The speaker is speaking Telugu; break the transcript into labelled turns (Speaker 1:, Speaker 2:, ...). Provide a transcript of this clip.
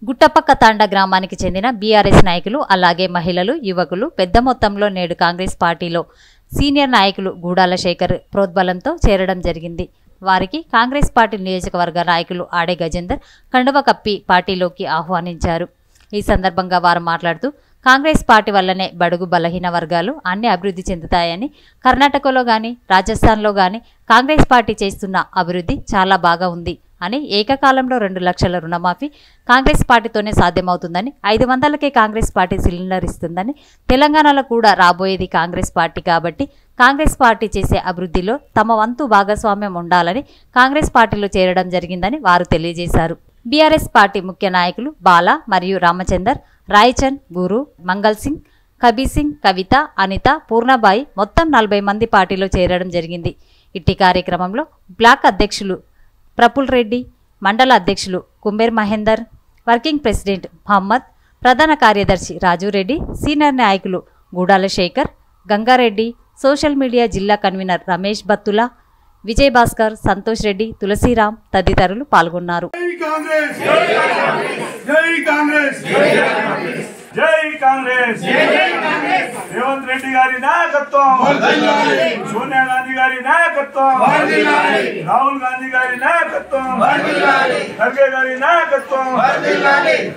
Speaker 1: గుట్టపక్క తాండ గ్రామానికి చెందిన బీఆర్ఎస్ నాయకులు అలాగే మహిళలు యువకులు పెద్ద మొత్తంలో నేడు కాంగ్రెస్ పార్టీలో సీనియర్ నాయకులు గూడాల శేఖర్ ప్రోద్బలంతో చేరడం జరిగింది వారికి కాంగ్రెస్ పార్టీ నియోజకవర్గ నాయకులు ఆడే గజేందర్ కండువ కప్పి పార్టీలోకి ఆహ్వానించారు ఈ సందర్భంగా వారు మాట్లాడుతూ కాంగ్రెస్ పార్టీ వల్లనే బడుగు బలహీన వర్గాలు అన్ని అభివృద్ధి చెందుతాయని కర్ణాటకలో గాని రాజస్థాన్లో గాని కాంగ్రెస్ పార్టీ చేస్తున్న అభివృద్ధి చాలా బాగా ఉంది అని ఏకకాలంలో రెండు లక్షల రుణమాఫీ కాంగ్రెస్ పార్టీతోనే సాధ్యమవుతుందని ఐదు వందలకే కాంగ్రెస్ పార్టీ సిలిండర్ ఇస్తుందని తెలంగాణలో కూడా రాబోయేది కాంగ్రెస్ పార్టీ కాబట్టి కాంగ్రెస్ పార్టీ చేసే అభివృద్ధిలో తమ వంతు భాగస్వామ్యం ఉండాలని కాంగ్రెస్ పార్టీలో చేరడం జరిగిందని వారు తెలియజేశారు బీఆర్ఎస్ పార్టీ ముఖ్య నాయకులు బాల మరియు రామచందర్ రాయచంద్ గురు మంగల్ సింగ్ కబీర్ సింగ్ కవిత అనిత పూర్ణబాయి మొత్తం నలభై మంది పార్టీలో చేరడం జరిగింది ఇట్టి కార్యక్రమంలో బ్లాక్ అధ్యక్షులు ప్రఫుల్ రెడ్డి మండల అధ్యక్షులు కుంబేర్ మహేందర్ వర్కింగ్ ప్రెసిడెంట్ మహమ్మద్ ప్రధాన కార్యదర్శి రాజు రెడ్డి సీనియర్ నాయకులు గూడాల శేఖర్ గంగారెడ్డి సోషల్ మీడియా జిల్లా కన్వీనర్ రమేష్ బత్తుల విజయ్ భాస్కర్ సంతోష్ రెడ్డి తులసిరామ్ తదితరులు పాల్గొన్నారు
Speaker 2: జై కాంగ్రెస్ జై కాంగ్రెస్ జై కాంగ్రెస్ రేవంత్ రెడ్డి గారి నాయకత్వం సోనియా గాంధీ గారి నాయకత్వం రాహుల్ గాంధీ గారి నాయకత్వం ఖర్గే గారి నాయకత్వం